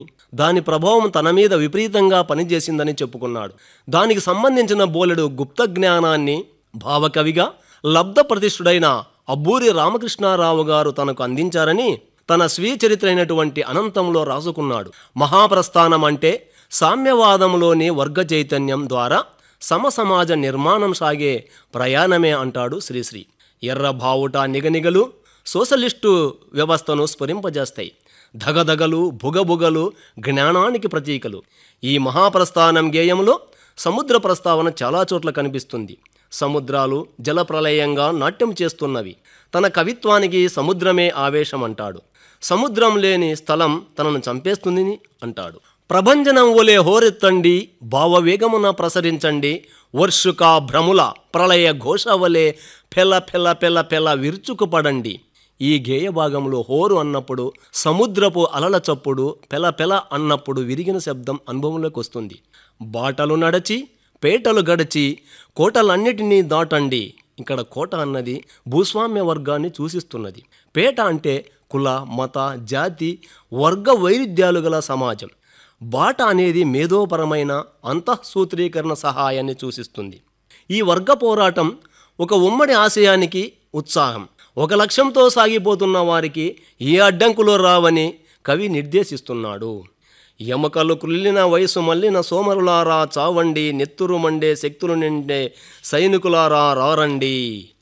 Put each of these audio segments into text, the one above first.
దాని ప్రభావం తన మీద విపరీతంగా పనిచేసిందని చెప్పుకున్నాడు దానికి సంబంధించిన బోలెడు గుప్త జ్ఞానాన్ని భావకవిగా లబ్ధ ప్రతిష్ఠుడైన అబ్బూరి రామకృష్ణారావు గారు తనకు అందించారని తన స్వీయ చరిత్ర అయినటువంటి అనంతంలో రాసుకున్నాడు మహాప్రస్థానం అంటే సామ్యవాదంలోని వర్గ చైతన్యం ద్వారా సమసమాజ నిర్మాణం సాగే ప్రయాణమే అంటాడు శ్రీశ్రీ ఎర్రబావుట నిగనిగలు సోషలిస్టు వ్యవస్థను స్ఫురింపజేస్తాయి ధగధగలు భుగభుగలు జ్ఞానానికి ప్రతీకలు ఈ మహాప్రస్థానం గేయంలో సముద్ర ప్రస్తావన చాలా చోట్ల కనిపిస్తుంది సముద్రాలు జలప్రలయంగా నాట్యం చేస్తున్నవి తన కవిత్వానికి సముద్రమే ఆవేశం అంటాడు సముద్రం లేని స్థలం తనను చంపేస్తుంది అంటాడు ప్రభంజనం ఒలే హోరెత్తండి భావవేగమున ప్రసరించండి వర్షుక భ్రముల ప్రళయ ఘోష వలె పెల పెల పెల పెల విరుచుకుపడండి ఈ గేయ భాగంలో హోరు అన్నప్పుడు సముద్రపు అలల చప్పుడు పెల పెల అన్నప్పుడు విరిగిన శబ్దం అనుభవంలోకి వస్తుంది బాటలు నడచి పేటలు గడచి కోటలన్నిటినీ దాటండి ఇక్కడ కోట అన్నది భూస్వామ్య వర్గాన్ని సూచిస్తున్నది పేట అంటే కుల మత జాతి వర్గ వైరుధ్యాలు గల సమాజం బాట అనేది మేధోపరమైన అంతఃసూత్రీకరణ సహాయాన్ని సూచిస్తుంది ఈ వర్గ పోరాటం ఒక ఉమ్మడి ఆశయానికి ఉత్సాహం ఒక లక్ష్యంతో సాగిపోతున్న వారికి ఏ అడ్డంకులు రావని కవి నిర్దేశిస్తున్నాడు ఎముకలు కృల్లిన వయసు మల్లిన సోమరులారా చావండి నెత్తురు మండే శక్తులు నిండే సైనికులారా రారండి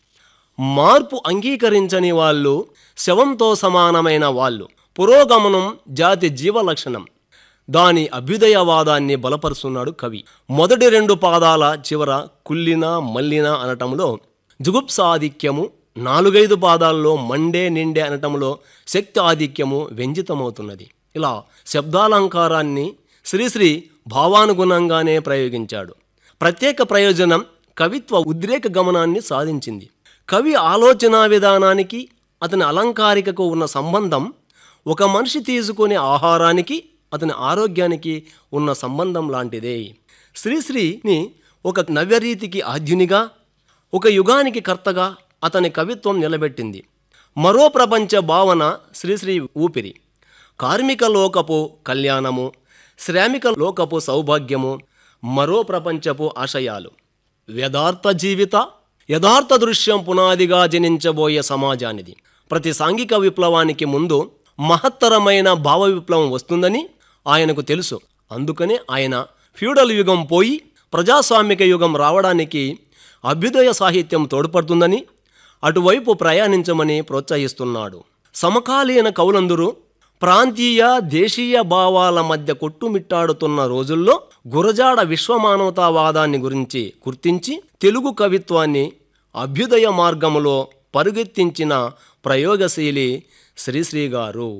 మార్పు అంగీకరించని వాళ్ళు శవంతో సమానమైన వాళ్ళు పురోగమనం జాతి జీవ లక్షణం దాని అభ్యుదయవాదాన్ని బలపరుస్తున్నాడు కవి మొదటి రెండు పాదాల చివర కుల్లిన మల్లిన అనటంలో జుగుప్సాధిక్యము నాలుగైదు పాదాల్లో మండే నిండే అనటంలో శక్తి ఆధిక్యము వ్యంజితమవుతున్నది ఇలా శబ్దాలంకారాన్ని శ్రీశ్రీ భావానుగుణంగానే ప్రయోగించాడు ప్రత్యేక ప్రయోజనం కవిత్వ ఉద్రేక గమనాన్ని సాధించింది కవి ఆలోచనా విధానానికి అతని అలంకారికకు ఉన్న సంబంధం ఒక మనిషి తీసుకునే ఆహారానికి అతని ఆరోగ్యానికి ఉన్న సంబంధం లాంటిదే శ్రీశ్రీని ఒక నవ్యరీతికి ఆద్యునిగా ఒక యుగానికి కర్తగా అతని కవిత్వం నిలబెట్టింది మరో ప్రపంచ భావన శ్రీశ్రీ ఊపిరి కార్మిక లోకపు కళ్యాణము శ్రామిక లోకపు సౌభాగ్యము మరో ప్రపంచపు ఆశయాలు యథార్థ జీవిత యథార్థ దృశ్యం పునాదిగా జనించబోయే సమాజానిది ప్రతి సాంఘిక విప్లవానికి ముందు మహత్తరమైన భావ విప్లవం వస్తుందని ఆయనకు తెలుసు అందుకనే ఆయన ఫ్యూడల్ యుగం పోయి ప్రజాస్వామిక యుగం రావడానికి అభ్యుదయ సాహిత్యం తోడ్పడుతుందని అటువైపు ప్రయాణించమని ప్రోత్సహిస్తున్నాడు సమకాలీన కవులందరూ ప్రాంతీయ దేశీయ భావాల మధ్య కొట్టుమిట్టాడుతున్న రోజుల్లో గురజాడ విశ్వమానవతావాదాన్ని గురించి గుర్తించి తెలుగు కవిత్వాన్ని అభ్యుదయ మార్గములో పరుగెత్తించిన ప్రయోగశీలి శ్రీశ్రీ గారు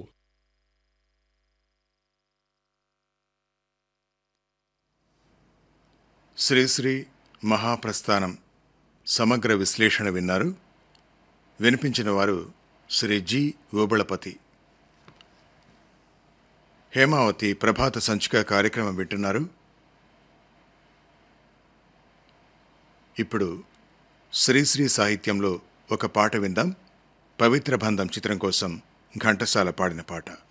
శ్రీశ్రీ మహాప్రస్థానం సమగ్ర విశ్లేషణ విన్నారు వినిపించిన వారు శ్రీ జి ఓబళపతి హేమావతి ప్రభాత సంచిక కార్యక్రమం వింటున్నారు ఇప్పుడు శ్రీశ్రీ సాహిత్యంలో ఒక పాట విందాం పవిత్ర బంధం చిత్రం కోసం ఘంటసాల పాడిన పాట